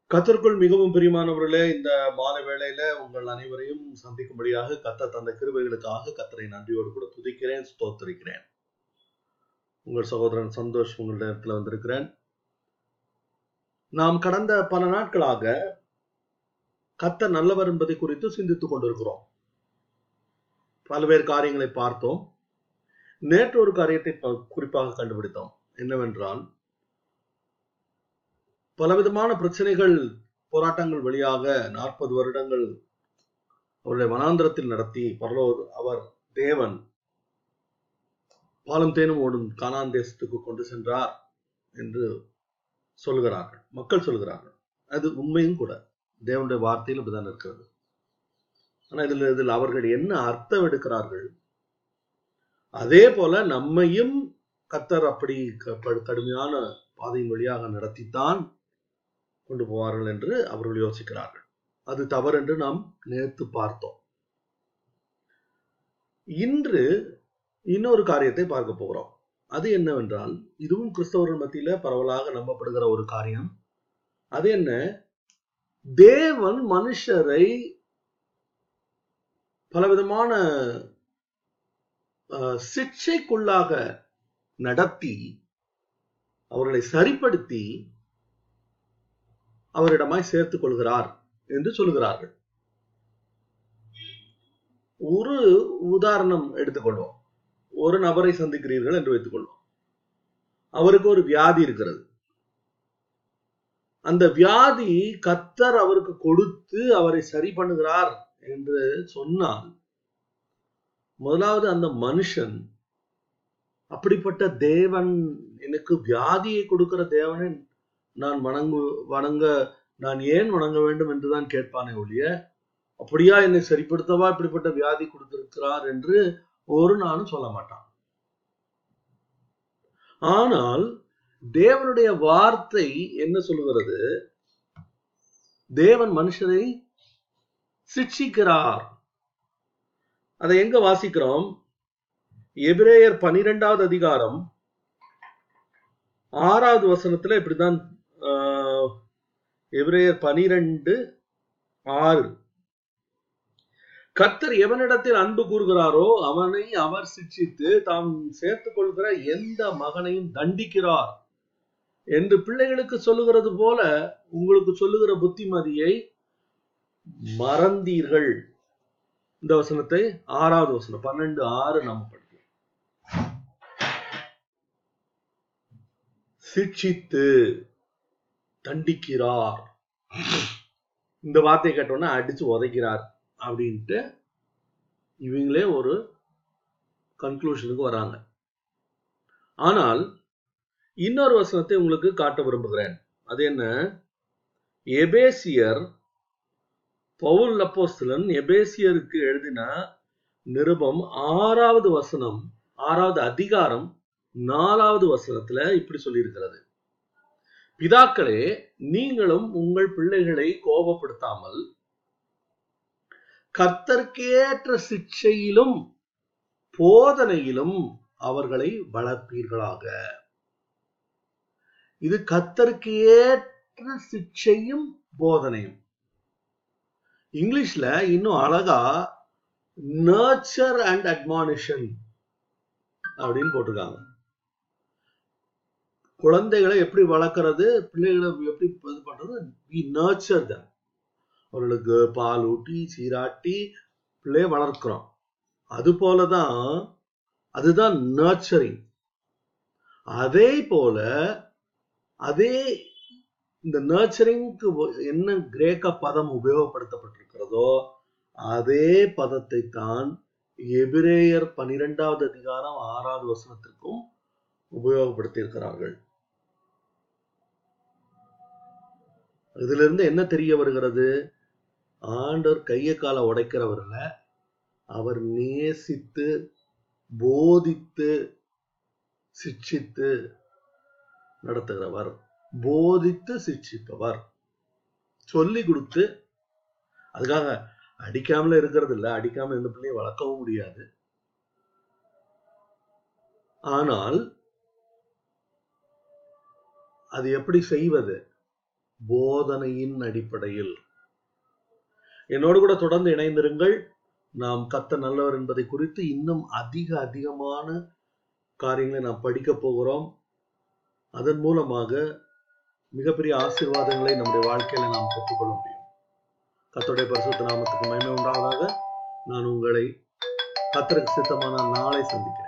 கத்தருக்குள் மிகவும் பிரியமானவர்களே இந்த மாலை வேளையில உங்கள் அனைவரையும் சந்திக்கும்படியாக கத்த தந்த கிருபைகளுக்காக கத்தரை நன்றியோடு கூட துதிக்கிறேன் ஸ்தோத்திரிக்கிறேன் உங்கள் சகோதரன் சந்தோஷ் உங்களுடைய இடத்துல வந்திருக்கிறேன் நாம் கடந்த பல நாட்களாக கத்த நல்லவர் என்பதை குறித்து சிந்தித்துக் கொண்டிருக்கிறோம் பல்வேறு காரியங்களை பார்த்தோம் நேற்று ஒரு காரியத்தை ப- குறிப்பாக கண்டுபிடித்தோம் என்னவென்றால் பலவிதமான பிரச்சனைகள் போராட்டங்கள் வழியாக நாற்பது வருடங்கள் அவருடைய வனாந்திரத்தில் நடத்தி பரலோ அவர் தேவன் பாலும் தேனும் ஓடும் கானான் தேசத்துக்கு கொண்டு சென்றார் என்று சொல்கிறார்கள் மக்கள் சொல்கிறார்கள் அது உண்மையும் கூட தேவனுடைய வார்த்தையில் இப்படிதான் இருக்கிறது ஆனா இதில் இதில் அவர்கள் என்ன அர்த்தம் எடுக்கிறார்கள் அதே போல நம்மையும் கத்தர் அப்படி க- படு- கடுமையான பாதையின் வழியாக நடத்தித்தான் கொண்டு போவார்கள் என்று அவர்கள் யோசிக்கிறார்கள் அது தவறு என்று நாம் நேர்த்து பார்த்தோம் இன்று இன்னொரு காரியத்தை பார்க்க போகிறோம் அது என்னவென்றால் இதுவும் கிறிஸ்தவர்கள் மத்தியில பரவலாக நம்பப்படுகிற ஒரு காரியம் அது என்ன தேவன் மனுஷரை பலவிதமான அஹ், சிக்ஷைக்குள்ளாக நடத்தி அவர்களை சரிப்படுத்தி அவரிடமாய் சேர்த்துக் கொள்கிறார் என்று சொல்கிறார்கள் ஒரு உதாரணம் எடுத்துக்கொள்வோம் ஒரு நபரை சந்திக்கிறீர்கள் என்று வைத்துக் கொள்வோம் அவருக்கு ஒரு வியாதி இருக்கிறது அந்த வியாதி கத்தர் அவருக்கு கொடுத்து அவரை சரி பண்ணுகிறார் என்று சொன்னால் முதலாவது அந்த மனுஷன் அப்படிப்பட்ட தேவன் எனக்கு வியாதியை கொடுக்கிற தேவனை நான் வணங்கு வணங்க நான் ஏன் வணங்க வேண்டும் என்றுதான் கேட்பானே ஒழிய அப்படியா என்னை சரிப்படுத்தவா இப்படிப்பட்ட வியாதி கொடுத்திருக்கிறார் என்று ஒரு நாளும் சொல்ல மாட்டான் ஆனால் தேவனுடைய வார்த்தை என்ன சொல்லுகிறது தேவன் மனுஷரை சிட்சிக்கிறார் அதை எங்க வாசிக்கிறோம் எபிரேயர் பனிரெண்டாவது அதிகாரம் ஆறாவது வசனத்துல இப்படிதான் ஆஹ், எபிரேயர் பனிரெண்டு ஆறு கர்த்தர் எவனிடத்தில் அன்பு கூறுகிறாரோ அவனை அவர் சிட்சித்து தாம் சேர்த்துக் கொள்கிற எந்த மகனையும் தண்டிக்கிறார் என்று பிள்ளைகளுக்கு சொல்லுகிறது போல உங்களுக்கு சொல்லுகிற புத்திமதியை மறந்தீர்கள் இந்த வசனத்தை ஆறாவது வசனம் பன்னெண்டு ஆறு நாம படிக்கிறோம் சிட்சித்து தண்டிக்கிறார் இந்த வார்த்தையை கேட்டோன்னா அடிச்சு உதைக்கிறார் அப்படின்ட்டு இவங்களே ஒரு கன்க்ளூஷனுக்கு வராங்க ஆனால் இன்னொரு வசனத்தை உங்களுக்கு காட்ட விரும்புகிறேன் அது என்ன எபேசியர் பவுல் அப்போஸ்தலன் எபேசியருக்கு எழுதின நிருபம் ஆறாவது வசனம் ஆறாவது அதிகாரம் நாலாவது வசனத்துல இப்படி சொல்லியிருக்கிறது பிதாக்களே நீங்களும் உங்கள் பிள்ளைகளை கோபப்படுத்தாமல் கர்த்தர்க்கேற்ற சிக்ஷையிலும் போதனையிலும் அவர்களை வளர்ப்பீர்களாக இது கர்த்தருக்கு ஏற்ற சிக்ஷையும் போதனையும் இங்கிலீஷ்ல இன்னும் அழகா நர்ச்சர் அண்ட் அட்மானிஷன் அப்படின்னு போட்டிருக்காங்க குழந்தைகளை எப்படி வளர்க்கறது பிள்ளைகளை எப்படி இது பண்றது வி நர்ச்சர் them அவர்களுக்கு பால் ஊட்டி சீராட்டி பிள்ளைய வளர்க்கிறோம் அது போலதான் அதுதான் நர்ச்சரிங் அதே போல அதே இந்த நர்ச்சரிங்க்கு என்ன கிரேக்க பதம் உபயோகப்படுத்தப்பட்டிருக்கிறதோ அதே பதத்தை தான் எபிரேயர் பனிரெண்டாவது அதிகாரம் ஆறாவது வசனத்திற்கும் உபயோகப்படுத்தியிருக்கிறார்கள் இதிலிருந்து என்ன தெரிய வருகிறது ஆண்டவர் கைய கால உடைக்கிறவர் இல்ல அவர் நேசித்து போதித்து சிட்சித்து நடத்துகிறவர் போதித்து சிட்சிப்பவர் சொல்லி கொடுத்து அதுக்காக அடிக்காமல இருக்கிறது இல்ல அடிக்காம எந்த பிள்ளையும் வளர்க்கவும் முடியாது ஆனால் அது எப்படி செய்வது போதனையின் அடிப்படையில் என்னோடு கூட தொடர்ந்து இணைந்திருங்கள் நாம் கத்த நல்லவர் என்பதை குறித்து இன்னும் அதிக அதிகமான காரியங்களை நாம் படிக்க போகிறோம் அதன் மூலமாக மிகப்பெரிய ஆசீர்வாதங்களை நம்முடைய வாழ்க்கையில நாம் பெற்றுக்கொள்ள முடியும் கத்தருடைய பரிசுத்த நாமத்துக்கு மகிமை உண்டாவதாக நான் உங்களை கத்தருக்கு சித்தமான நாளை சந்திக்கிறேன்